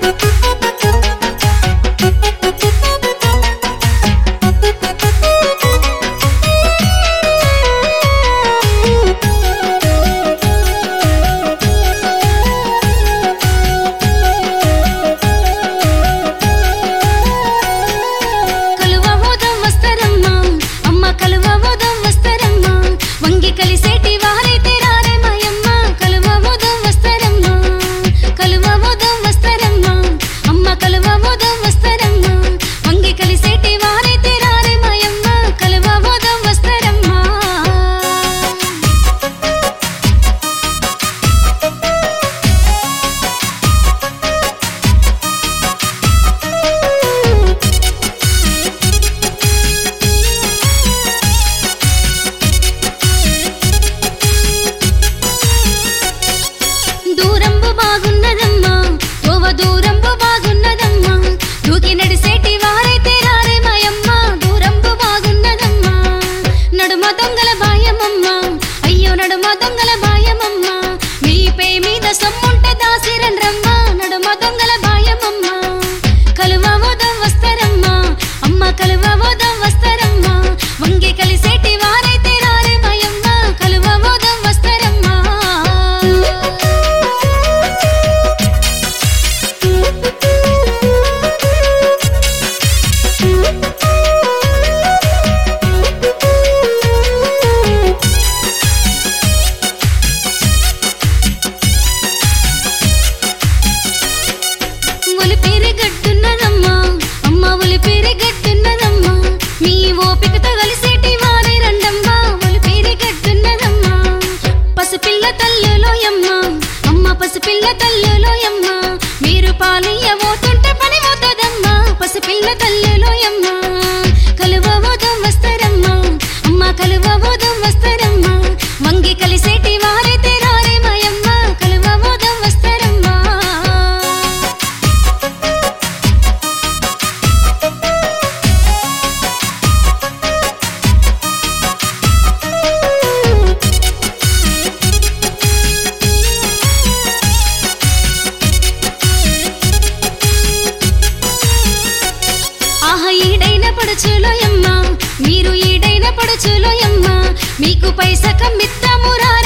కలువ మోదం వస్తరమ్మా అమ్మ కలువ మోదం వస్తరమ్మా వంగి కలిసేటి వారైతే రారే మాయమ్మ కలువ మోదం వస్తరమ్మా కలువ మోదం వస్తరమ్మా అమ్మ కలువ మోదం వస్తరమ్మా వంగి కలిసేటి వారైతే రారే మాయమ్మ కలువ మోదం వస్తరమ్మా దూరంబు బాగున్నదమ్మా ఓవ దూరంబు బాగున్నదమ్మా దూకి నడిసేటి వారైతే రారే మాయమ్మ దూరంబు బాగున్నదమ్మా నడుమ దొంగల బాయమమ్మ అయ్యో నడుమ దొంగల బాయమమ్మ మీపై మీద సొమ్ముంటే దాసిరన్ రమ్మ నడుమ దొంగల బాయమమ్మ కలువ ఓదం వస్తరమ్మా అమ్మ కలువ ఓదం వస్తరమ్మా వంగి కలిసేటి వారైతే రారే మాయమ్మ కలువ ఓదం వస్తరమ్మా ఒలిపేరి గట్టున్నదమ్మా అమ్మ ఒలిపేరి గట్టున్నదమ్మా మీ ఓపికతో కలిసేటి వారే రండమ్మా ఒలిపేరి గట్టున్నదమ్మా పసిపిల్ల తల్లులోయమ్మ అమ్మ పసిపిల్ల తల్లులోయమ్మ మీరు పాలయ్య పోతుంటే పని పోతుందమ్మా పసిపిల్ల తల్లులోయమ్మ కలువ ఓదం వస్తారమ్మా అమ్మ కలువ ఓదం వస్తారమ్మా వంగి కలిసేటి వారైతే రారే మాయమ్మ కలువ ఓదం వస్తారమ్మా ఆహా ఈడైన పడుచులోయమ్మ మీరు ఈడైన పడుచులోయమ్మ మీకు పైస కమ్మిత్తాము రా